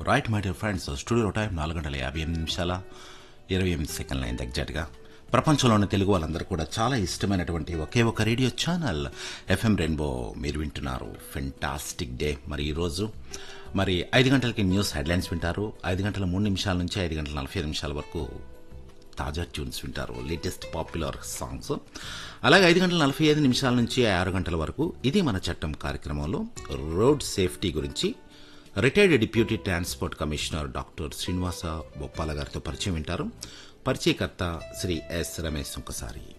right my dear friends studio time నాలుగు గంటల యాభై ఎనిమిది నిమిషాల ఇరవై ఎనిమిది సెకండ్ల అయింది ఎగ్జాక్ట్గా ప్రపంచంలోని తెలుగు వాళ్ళందరూ కూడా చాలా ఇష్టమైనటువంటి ఒకే ఒక రేడియో ఛానల్ ఎఫ్ఎం రెయిన్బో మీరు వింటున్నారు ఫెంటాస్టిక్ డే మరి ఈరోజు మరి ఐదు గంటలకి న్యూస్ హెడ్లైన్స్ వింటారు ఐదు గంటల మూడు నిమిషాల నుంచి ఐదు గంటల నలభై ఐదు నిమిషాల వరకు తాజా ట్యూన్స్ వింటారు లేటెస్ట్ పాపులర్ సాంగ్స్ అలాగే ఐదు గంటల నలభై ఐదు నిమిషాల నుంచి ఆరు గంటల వరకు ఇది మన చట్టం కార్యక్రమంలో రోడ్ సేఫ్టీ గురించి retired deputy transport commissioner doctor Srinivasa Boppala గారితో పరిచయం వింటారు పరిచయకర్త శ్రీ ఎస్ రమేష్ సుంకసారి